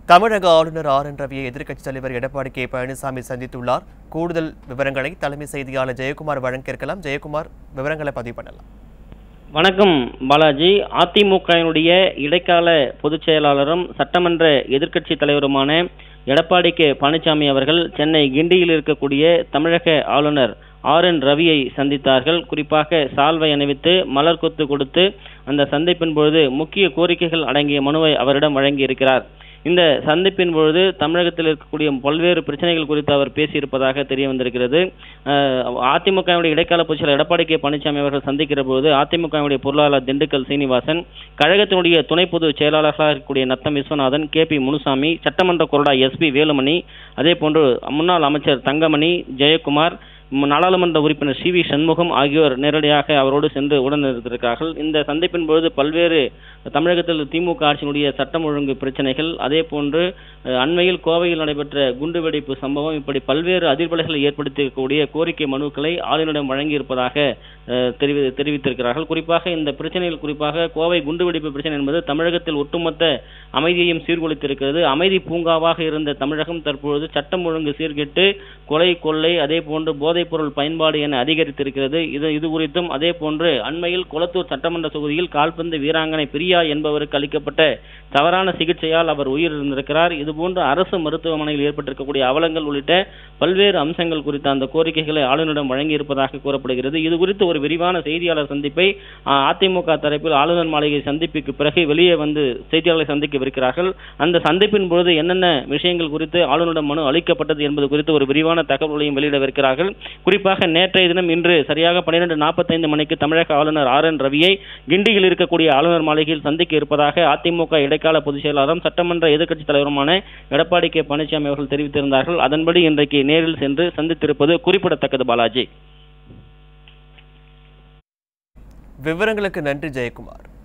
தமிழக ஆளுநர் R N ரவியை எதிர்க்கட்சித் தலைவர் எடப்பாடி கே பழனிசாமி சந்தித்துள்ளார் கூடுதல் விவரங்களை தலைமை செய்தியாளர் ஜெயக்குமார் வழங்க இருக்கலாம் ஜெயக்குமார் விவரங்களை பதிவு பண்ணலாம் வணக்கம் பாலாஜி அதிமுகவினுடைய இடைக்கால பொதுச் செயலாளரும் சட்டமன்ற எதிர்க்கட்சி தலைவருமான எடப்பாடி கே பழனிசாமி அவர்கள் சென்னை கிண்டியில் இருக்கக்கூடிய தமிழக ஆளுநர் ஆர் என் ரவியை சந்தித்தார்கள் குறிப்பாக சால்வை அணிவித்து மலர் கொத்து கொடுத்து அந்த சந்திப்பின் பொழுது முக்கிய கோரிக்கைகள் அடங்கிய மனுவை அவரிடம் வழங்கியிருக்கிறார் இந்த சந்திப்பின் பொழுது தமிழகத்தில் இருக்கக்கூடிய பல்வேறு பிரச்சனைகள் குறித்து அவர் பேசியிருப்பதாக தெரிய வந்திருக்கிறது அஹ், அதிமுகவுடைய இடைக்கால பொதுச்செயலர் எடப்பாடி கே பழனிசாமி அவர்கள் சந்திக்கிற போது அதிமுகவுடைய பொருளாளர் திண்டுக்கல் சீனிவாசன் கழகத்தினுடைய துணை பொதுச் செயலாளர்களாக இருக்கக்கூடிய நத்தம் விஸ்வநாதன் கே பி முனுசாமி சட்டமன்ற கொறடா எஸ்பி வேலுமணி அதே போன்று முன்னாள் அமைச்சர் தங்கமணி ஜெயக்குமார் ம், நாடாளுமன்ற உறுப்பினர் சி வி சண்முகம் ஆகியோர் நேரடியாக அவரோடு சென்று உடனிருக்கிறார்கள் இந்த சந்திப்பின் பொழுது பல்வேறு தமிழகத்தில் திமுக ஆட்சியினுடைய சட்டம் ஒழுங்கு பிரச்சனைகள் அதே போன்று அஹ், அண்மையில் கோவையில் நடைபெற்ற குண்டுவெடிப்பு சம்பவம் இப்படி பல்வேறு அதிர்வலைகளை ஏற்படுத்தக்கூடிய கோரிக்கை மனுக்களை ஆளுநரிடம் வழங்கியிருப்பதாக அஹ், தெரிவி தெரிவித்திருக்கிறார்கள் குறிப்பாக இந்த பிரச்சனைகள் குறிப்பாக கோவை குண்டுவெடிப்பு பிரச்சனை என்பது தமிழகத்தில் ஒட்டுமொத்த அமைதியையும் சீர்குலைத்திருக்கிறது அமைதி பூங்காவாக இருந்த தமிழகம் தற்பொழுது சட்டம் ஒழுங்கு சீர்கெட்டு கொலை கொள்ளை அதே போன்று போதைப்பொருள் பயன்பாடு என அதிகரித்திருக்கிறது இது இது குறித்தும் அதே போன்று அண்மையில் கொளத்தூர் சட்டமன்ற தொகுதியில் கால்பந்து வீராங்கனை பிரியா என்பவருக்கு அளிக்கப்பட்ட தவறான சிகிச்சையால் அவர் உயிரிழந்திருக்கிறார் இதுபோன்று அரசு மருத்துவமனையில் ஏற்பட்டிருக்கக்கூடிய அவலங்கள் உள்ளிட்ட பல்வேறு அம்சங்கள் குறித்த அந்த கோரிக்கைகளை ஆளுநரிடம் வழங்கியிருப்பதாக கூறப்படுகிறது இது குறித்து ஒரு விரிவான செய்தியாளர் சந்திப்பை ஆ, அதிமுக தரப்பில் ஆளுநர் மாளிகை சந்திப்புக்கு பிறகு வெளியே வந்து செய்தியாளர்களை சந்திக்கவிருக்கிறார்கள் அந்த சந்திப்பின் பொழுது என்னென்ன விஷயங்கள் குறித்து ஆளுநரிடம் மனு அளிக்கப்பட்டது என்பது குறித்து ஒரு விரிவான தகவல்களையும் வெளியிடவிருக்கிறார்கள் குறிப்பாக நேற்றைய தினம் இன்று சரியாக பன்னிரண்டு நாற்பத்தைந்து மணிக்கு தமிழக ஆளுநர் ஆர் என் ரவியை கிண்டியில் இருக்கக்கூடிய ஆளுநர் மாளிகையில் சந்திக்க இருப்பதாக அதிமுக இடைக்கால பொதுச் செயலாளரும் சட்டமன்ற எதிர்க்கட்சித் தலைவருமான எடப்பாடி கே பழனிசாமி அவர்கள் தெரிவித்திருந்தார்கள் அதன்படி இன்றைக்கு நேரில் சென்று சந்தித்திருப்பது குறிப்பிடத்தக்கது பாலாஜி விவரங்களுக்கு நன்றி ஜெயக்குமார்